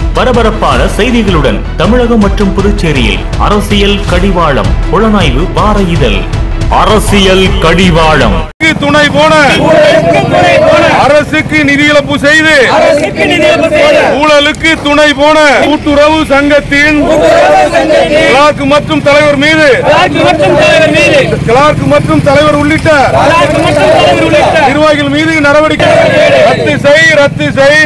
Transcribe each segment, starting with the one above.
பரபரப்பான செய்திகளுடன் தமிழகம் மற்றும் புதுச்சேரியில் அரசியல் கடிவாளம் புலனாய்வு வார இதழ் அரசியல் கடிவாளம் அரசுக்கு துணை போன அரசுக்கு நிதி இழப்பு செய்து ஊழலுக்கு துணை போன கூட்டுறவு சங்கத்தின் கிளார்க் மற்றும் தலைவர் மீது கிளார்க் மற்றும் தலைவர் உள்ளிட்ட நிர்வாகிகள் மீது நடவடிக்கை ரத்து செய் ரத்து செய்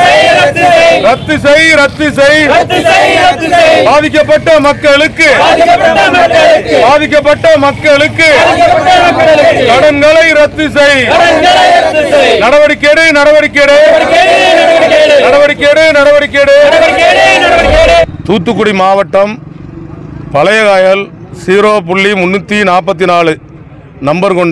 ரத்து செய் ரத்து செய் பாதிக்கப்பட்ட மக்களுக்கு பாதிக்கப்பட்ட மக்களுக்கு கடன்களை ரத்து செய் நடவடிக்கை எடு, நடவடிக்கை எடு. நடவடிக்கை எடு, நடவடிக்கை எடு. தூத்துக்குடி மாவட்டம் பழையகாயல் ஜீரோ புள்ளி முன்னூற்றி நாற்பத்தி நாலு நம்பர் கொண்ட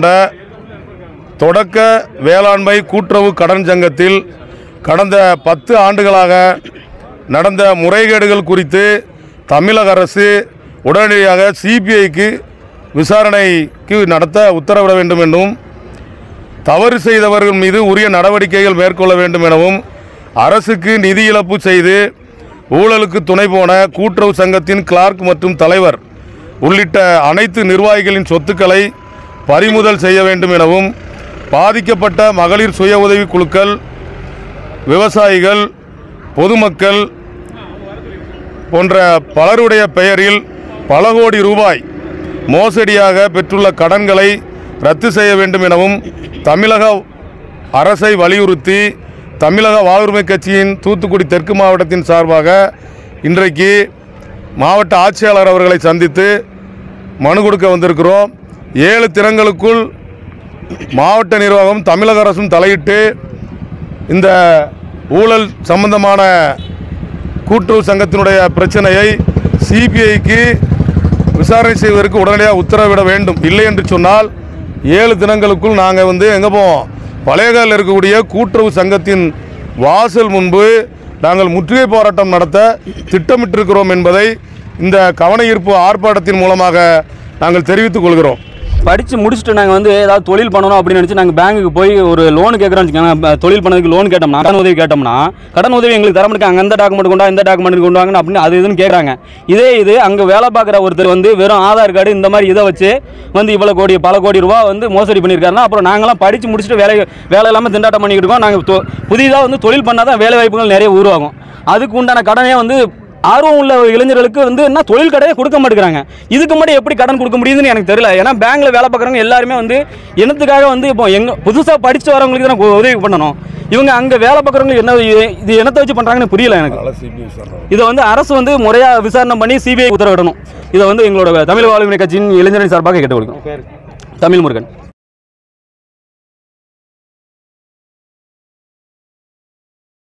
தொடக்க வேளாண்மை கூட்டுறவு கடன் சங்கத்தில் கடந்த பத்து ஆண்டுகளாக நடந்த முறைகேடுகள் குறித்து தமிழக அரசு உடனடியாக சிபிஐக்கு விசாரணைக்கு நடத்த உத்தரவிட வேண்டும் என்றும் தவறு செய்தவர்கள் மீது உரிய நடவடிக்கைகள் மேற்கொள்ள வேண்டும் எனவும் அரசுக்கு நிதி இழப்பு செய்து ஊழலுக்கு துணை போன கூட்டுறவு சங்கத்தின் கிளார்க் மற்றும் தலைவர் உள்ளிட்ட அனைத்து நிர்வாகிகளின் சொத்துக்களை பறிமுதல் செய்ய வேண்டும் எனவும் பாதிக்கப்பட்ட மகளிர் சுய உதவி குழுக்கள் விவசாயிகள் பொதுமக்கள் போன்ற பலருடைய பெயரில் பல கோடி ரூபாய் மோசடியாக பெற்றுள்ள கடன்களை ரத்து செய்ய வேண்டும் எனவும் தமிழக அரசை வலியுறுத்தி தமிழக வாழ்வுரிமை கட்சியின் தூத்துக்குடி தெற்கு மாவட்டத்தின் சார்பாக இன்றைக்கு மாவட்ட ஆட்சியாளர் அவர்களை சந்தித்து மனு கொடுக்க வந்திருக்கிறோம் ஏழு தினங்களுக்குள் மாவட்ட நிர்வாகம் தமிழக அரசும் தலையிட்டு இந்த ஊழல் சம்பந்தமான கூட்டுறவு சங்கத்தினுடைய பிரச்சனையை சிபிஐக்கு விசாரணை செய்வதற்கு உடனடியாக உத்தரவிட வேண்டும் இல்லை என்று சொன்னால் ஏழு தினங்களுக்குள் நாங்கள் வந்து எங்கே போவோம் பழையகாலில் இருக்கக்கூடிய கூட்டுறவு சங்கத்தின் வாசல் முன்பு நாங்கள் முற்றுகை போராட்டம் நடத்த திட்டமிட்டிருக்கிறோம் என்பதை இந்த கவன ஈர்ப்பு ஆர்ப்பாட்டத்தின் மூலமாக நாங்கள் தெரிவித்துக் கொள்கிறோம் படித்து முடிச்சுட்டு நாங்கள் வந்து ஏதாவது தொழில் பண்ணணும் அப்படின்னு நினச்சி நாங்கள் பேங்குக்கு போய் ஒரு லோன் கேட்குறோம்னு வச்சுக்கோங்க தொழில் பண்ணதுக்கு லோன் கேட்டோம்னா கடன் உதவி கேட்டோம்னா கடன் உதவி எங்களுக்கு தர மாட்டாங்க அந்த டாக்குமெண்ட் கொண்டா இந்த டாக்குமெண்ட் கொண்டு வாங்கன்னு அப்படின்னு அது இதுன்னு கேட்குறாங்க இதே இது அங்கே வேலை பார்க்குற ஒருத்தர் வந்து வெறும் ஆதார் கார்டு இந்த மாதிரி இதை வச்சு வந்து இவ்வளோ கோடி பல கோடி ரூபா வந்து மோசடி பண்ணியிருக்காருன்னா அப்புறம் நாங்களாம் படித்து முடிச்சுட்டு வேலை வேலை இல்லாமல் திண்டாட்டம் பண்ணிக்கிட்டு இருக்கோம் நாங்கள் புதிதாக வந்து தொழில் பண்ணால் தான் வேலை வாய்ப்புகள் நிறைய உருவாகும் அதுக்கு உண்டான கடனே வந்து ஆர்வம் உள்ள இளைஞர்களுக்கு வந்து என்ன தொழில் கடையே கொடுக்க மாட்டேங்கிறாங்க இதுக்கு மட்டும் எப்படி கடன் கொடுக்க முடியுதுன்னு எனக்கு தெரியல ஏன்னா பேங்க்ல வேலை பார்க்குறவங்க எல்லாருமே வந்து என்னத்துக்காக வந்து இப்போ எங்க புதுசாக படிச்சு வரவங்களுக்கு தான் உதவி பண்ணணும் இவங்க அங்கே வேலை பார்க்குறவங்களுக்கு என்ன இது- இது என்னத்தை வச்சு பண்ணுறாங்கன்னு புரியல எனக்கு இதை வந்து அரசு வந்து முறையாக விசாரணை பண்ணி சிபிஐ உத்தரவிடணும் இதை வந்து எங்களோட தமிழ் வாழ்வுரிமை கட்சியின் இளைஞரணி சார்பாக கேட்டுக்கொள்கிறோம் தமிழ் முருகன்